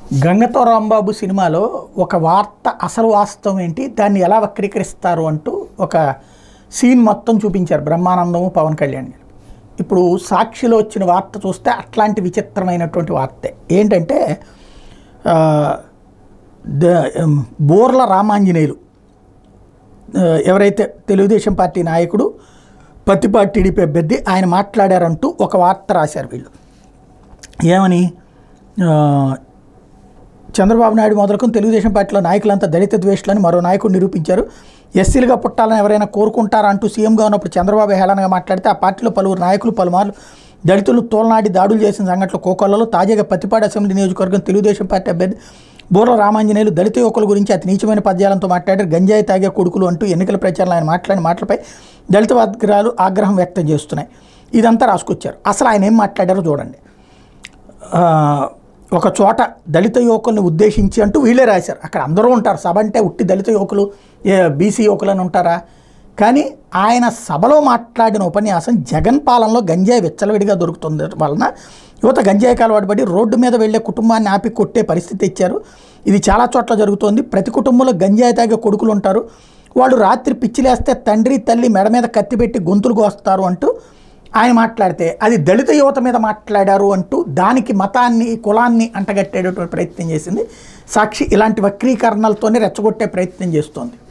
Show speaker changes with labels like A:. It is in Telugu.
A: గంగతో రాంబాబు సినిమాలో ఒక వార్త అసలు వాస్తవం ఏంటి దాన్ని ఎలా వక్రీకరిస్తారు అంటూ ఒక సీన్ మొత్తం చూపించారు బ్రహ్మానందము పవన్ కళ్యాణ్ గారు ఇప్పుడు సాక్షిలో వచ్చిన వార్త చూస్తే అట్లాంటి విచిత్రమైనటువంటి వార్తే ఏంటంటే ఆ, ద ఎం, బోర్ల రామాంజనేయులు ఆ, ఎవరైతే తెలుగుదేశం పార్టీ నాయకుడు పత్తిపాటి టీడీపీ అభ్యర్థి ఆయన మాట్లాడారంటూ ఒక వార్త రాశారు వీళ్ళు ఏమని ఆ, చంద్రబాబు నాయుడు మొదలుకొని తెలుగుదేశం పార్టీలో నాయకులంతా దళిత ద్వేషులని మరో నాయకుడు నిరూపించారు ఎస్సీలుగా పుట్టాలని ఎవరైనా కోరుకుంటారా అంటూ సీఎంగా ఉన్నప్పుడు చంద్రబాబు హేళనగా మాట్లాడితే ఆ పార్టీలో పలువురు నాయకులు పలుమార్లు దళితులు తోలనాడి దాడులు చేసిన సంఘటనలు కోకొల్లలో తాజాగా పత్తిపాడు అసెంబ్లీ నియోజకవర్గం తెలుగుదేశం పార్టీ అభ్యర్థి బోర్ల రామాంజనేయులు దళిత యువకుల గురించి అతి నీచమైన పద్యాలతో మాట్లాడారు గంజాయి తాగే కొడుకులు అంటూ ఎన్నికల ప్రచారంలో ఆయన మాట్లాడిన మాటలపై దళిత వర్గాలు ఆగ్రహం వ్యక్తం చేస్తున్నాయి ఇదంతా రాసుకొచ్చారు అసలు ఆయన ఏం మాట్లాడారో చూడండి ఆ, ఒక చోట దళిత యువకుల్ని ఉద్దేశించి అంటూ వీళ్ళే రాశారు అక్కడ అందరూ ఉంటారు సభ అంటే ఉట్టి దళిత యువకులు బీసీ యువకులు అని ఉంటారా కానీ ఆయన సభలో మాట్లాడిన ఉపన్యాసం జగన్ పాలనలో గంజాయి విచ్చలవిడిగా దొరుకుతుంది వలన యువత గంజాయికి అలవాటు పడి రోడ్డు మీద వెళ్ళే కుటుంబాన్ని ఆపి కొట్టే పరిస్థితి ఇచ్చారు ఇది చాలా చోట్ల జరుగుతోంది ప్రతి కుటుంబంలో గంజాయి తాగే కొడుకులు ఉంటారు వాళ్ళు రాత్రి పిచ్చిలేస్తే తండ్రి తల్లి మెడ మీద కత్తి పెట్టి గొంతులు కోస్తారు అంటూ ఆయన మాట్లాడితే అది దళిత యువత మీద మాట్లాడారు అంటూ దానికి మతాన్ని కులాన్ని అంటగట్టేటటువంటి ప్రయత్నం చేసింది సాక్షి ఇలాంటి వక్రీకరణలతోనే రెచ్చగొట్టే ప్రయత్నం చేస్తోంది